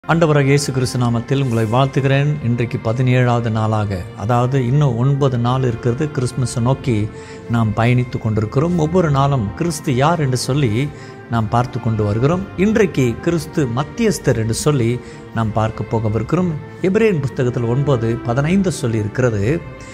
ஆண்டவராக இயேசு கிறிஸ்து நாமத்தில் உங்களை வாழ்த்துகிறேன் இன்றைக்கு பதினேழாவது நாளாக அதாவது இன்னும் ஒன்பது நாள் இருக்கிறது கிறிஸ்மஸை நோக்கி நாம் பயணித்து கொண்டிருக்கிறோம் ஒவ்வொரு நாளும் கிறிஸ்து யார் என்று சொல்லி நாம் பார்த்து கொண்டு வருகிறோம் இன்றைக்கு கிறிஸ்து மத்தியஸ்தர் என்று சொல்லி நாம் பார்க்க போகவிருக்கிறோம் எபிரேன் புஸ்தகத்தில் ஒன்பது பதினைந்து சொல்லி இருக்கிறது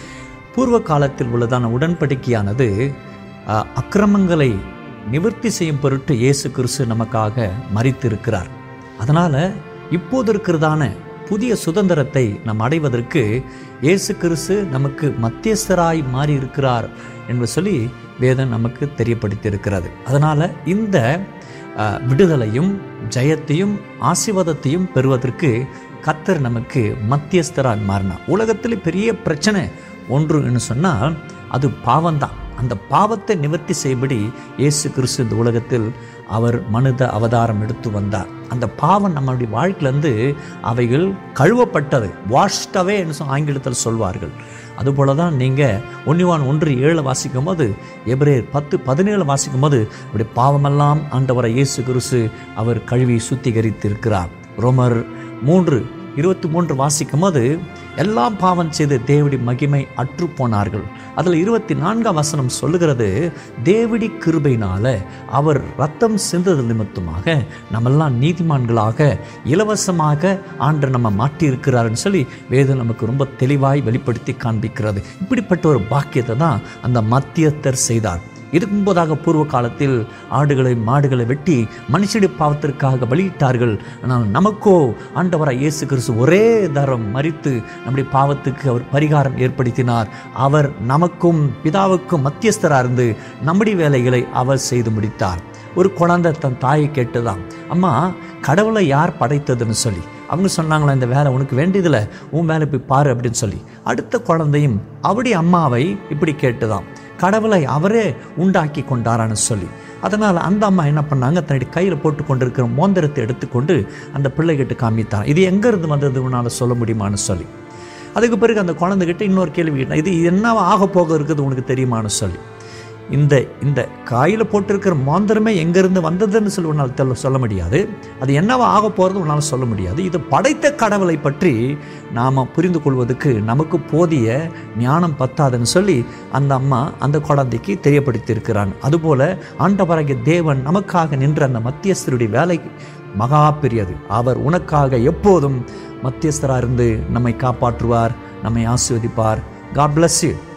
பூர்வ காலத்தில் உள்ளதான உடன்படிக்கையானது அ, அக்கிரமங்களை நிவர்த்தி செய்யும் பொருட்டு இயேசு கிறிஸ்து நமக்காக மறித்திருக்கிறார் அதனால் இப்போது இருக்கிறதான புதிய சுதந்திரத்தை நாம் அடைவதற்கு இயேசு கிறிஸ்து நமக்கு மத்தியஸ்தராய் மாறி இருக்கிறார் என்று சொல்லி வேதம் நமக்கு தெரியப்படுத்தியிருக்கிறது அதனால் இந்த அஹ், விடுதலையும் ஜெயத்தையும் ஆசீர்வாதத்தையும் பெறுவதற்கு கத்தர் நமக்கு மத்தியஸ்தராக மாறினார் உலகத்தில் பெரிய பிரச்சனை ஒன்று என்று சொன்னால் அது பாவம்தான் அந்த பாவத்தை நிவர்த்தி செய்யபடி இயேசு கிறிஸ்து இந்த உலகத்தில் அவர் மனித அவதாரம் எடுத்து வந்தார் அந்த பாவம் நம்மளுடைய வாழ்க்கையிலேருந்து அவைகள் கழுவப்பட்டது வாஷ்டவே என்று சொ- ஆங்கிலத்தில் சொல்வார்கள் அதுபோல தான் நீங்கள் ஒன்னிவான் ஒன்று ஏழு வாசிக்கும் போது எபிரேயர் பத்து பதினேழு வாசிக்கும் போது அப்படி பாவமெல்லாம் ஆண்டவரை இயேசு கிறிஸ்து அவர் கழுவி சுத்திகரித்திருக்கிறார் ரோமர் மூன்று இருபத்தி மூன்று வாசிக்கும் போது எல்லாம் பாவம் செய்து தேவடி மகிமை அற்று போனார்கள் அதில் இருபத்தி நான்காம் வசனம் சொல்லுகிறது தேவடி கிருபையினால அவர் ரத்தம் சிந்தது நிமித்தமாக நம்மெல்லாம் நீதிமான்களாக இலவசமாக ஆண்டு நம்ம மாட்டியிருக்கிறாருன்னு சொல்லி வேதம் நமக்கு ரொம்ப தெளிவாய் வெளிப்படுத்தி காண்பிக்கிறது இப்படிப்பட்ட ஒரு பாக்கியத்தை தான் அந்த மத்தியத்தர் செய்தார் இதுக்கு முன்பதாக பூர்வ காலத்தில் ஆடுகளை மாடுகளை வெட்டி மனுஷனுடைய பாவத்திற்காக பலியிட்டார்கள் ஆனால் நமக்கோ ஆண்டவராய் இயேசு கிறிஸ்து ஒரே தரம் மறித்து நம்முடைய பாவத்துக்கு அவர் பரிகாரம் ஏற்படுத்தினார் அவர் நமக்கும் பிதாவுக்கும் மத்தியஸ்தராக இருந்து நம்முடைய வேலைகளை அவர் செய்து முடித்தார் ஒரு குழந்தை தன் தாயை கேட்டுதான் அம்மா கடவுளை யார் படைத்ததுன்னு சொல்லி அவங்க சொன்னாங்களா இந்த வேலை உனக்கு வேண்டியதில்லை உன் வேலை போய் பாரு அப்படின்னு சொல்லி அடுத்த குழந்தையும் அவருடைய அம்மாவை இப்படி கேட்டுதான் கடவுளை அவரே உண்டாக்கி கொண்டாரான்னு சொல்லி அதனால் அந்த அம்மா என்ன பண்ணாங்க தன்னுடைய கையில் போட்டு கொண்டிருக்கிற மோந்திரத்தை எடுத்துக்கொண்டு அந்த பிள்ளைகிட்ட காமித்தாங்க இது எங்கேருந்து வந்தது உன்னால் சொல்ல முடியுமான்னு சொல்லி அதுக்கு பிறகு அந்த குழந்தைகிட்ட இன்னொரு கேள்வி கேட்டேன் இது என்னவா ஆக போக இருக்குது உனக்கு தெரியுமான்னு சொல்லி இந்த இந்த காயில் போட்டிருக்கிற மோந்திரமே எங்கேருந்து வந்ததுன்னு சொல்லி உன்னால் தெல்ல சொல்ல முடியாது அது என்னவா ஆக போகிறது உன்னால் சொல்ல முடியாது இது படைத்த கடவுளை பற்றி நாம் புரிந்து கொள்வதற்கு நமக்கு போதிய ஞானம் பத்தாதுன்னு சொல்லி அந்த அம்மா அந்த குழந்தைக்கு தெரியப்படுத்தியிருக்கிறான் அதுபோல் ஆண்டவராகிய தேவன் நமக்காக நின்ற அந்த மத்தியஸ்தருடைய வேலை மகா பெரியது அவர் உனக்காக எப்போதும் மத்தியஸ்தராக இருந்து நம்மை காப்பாற்றுவார் நம்மை ஆசீர்வதிப்பார் காட் bless you